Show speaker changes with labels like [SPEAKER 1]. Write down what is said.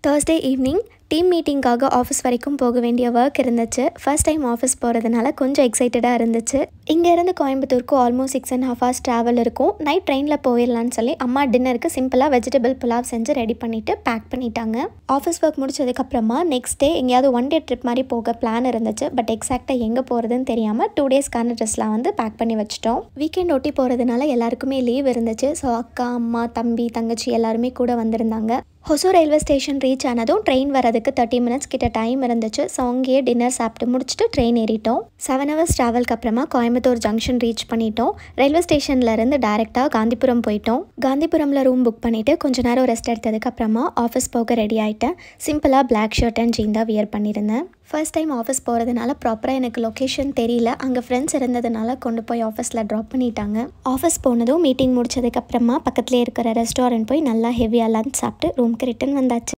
[SPEAKER 1] Thursday evening team மீட்டிங்காக office வரைக்கும் போக வேண்டிய ஒர்க் இருந்துச்சு ஃபர்ஸ்ட் டைம் ஆஃபீஸ் போகிறதுனால கொஞ்சம் எக்ஸைட்டடாக இருந்துச்சு இங்கேருந்து கோயம்புத்தூருக்கு almost six and half hours travel இருக்கும் நைட் ட்ரெயினில் போயிடலான்னு சொல்லி அம்மா டின்னருக்கு சிம்பிளாக வெஜிடபிள் புலாவ் செஞ்சு ரெடி பண்ணிவிட்டு பேக் பண்ணிட்டாங்க ஆஃபீஸ் ஒர்க் முடிச்சதுக்கப்புறமா நெக்ஸ்ட் டே எங்கேயாவது ஒன் டே ட்ரிப் மாதிரி போக பிளான் இருந்துச்சு பட் எக்ஸாக்டாக எங்கே போகிறதுன்னு தெரியாமல் டூ டேஸ்க்கான ட்ரெஸ்லாம் வந்து பேக் பண்ணி வச்சிட்டோம் வீக்கெண்ட் ஒட்டி போகிறதுனால எல்லாருக்குமே லீவ் இருந்துச்சு ஸோ அக்கா அம்மா தம்பி தங்கச்சி எல்லாருமே கூட வந்திருந்தாங்க ஹொசூர் ரயில்வே ஸ்டேஷன் ரீச் ஆனதும் ட்ரெயின் வரதுக்கு தேர்ட்டி மினிட்ஸ் கிட்ட டைம் இருந்துச்சு ஸோ அங்கேயே டின்னர் சாப்பிட்டு முடிச்சுட்டு ட்ரெயின் ஏறிட்டோம் செவன் ஹவர்ஸ் ட்ராவல்க்கு அப்புறமா கோயம்புத்தூர் ஜங்ஷன் ரீச் பண்ணிட்டோம் ரயில்வே ஸ்டேஷன்ல இருந்து டேரெக்டாக காந்திபுரம் போயிட்டோம் காந்திபுரமில் ரூம் புக் பண்ணிவிட்டு கொஞ்ச நேரம் ரெஸ்ட் எடுத்ததுக்கு அப்புறமா ஆஃபீஸ் போக ரெடி ஆகிட்டேன் சிம்பிளாக பிளாக் ஷர்ட் அண்ட் ஜீன் தான் வியர் பண்ணியிருந்தேன் ஃபர்ஸ்ட் டைம் ஆஃபீஸ் போகிறதுனால ப்ராப்பராக எனக்கு லொக்கேஷன் தெரியல அங்கே ஃப்ரெண்ட்ஸ் இருந்ததுனால கொண்டு போய் ஆஃபீஸில் ட்ராப் பண்ணிட்டாங்க ஆஃபீஸ் போனதும் மீட்டிங் முடிச்சதுக்கப்புறமா பக்கத்துலேயே இருக்கிற ரெஸ்டாரண்ட் போய் நல்லா ஹெவியாக லஞ்ச் சாப்பிட்டு ரூம்க்கு ரிட்டன் வந்தாச்சு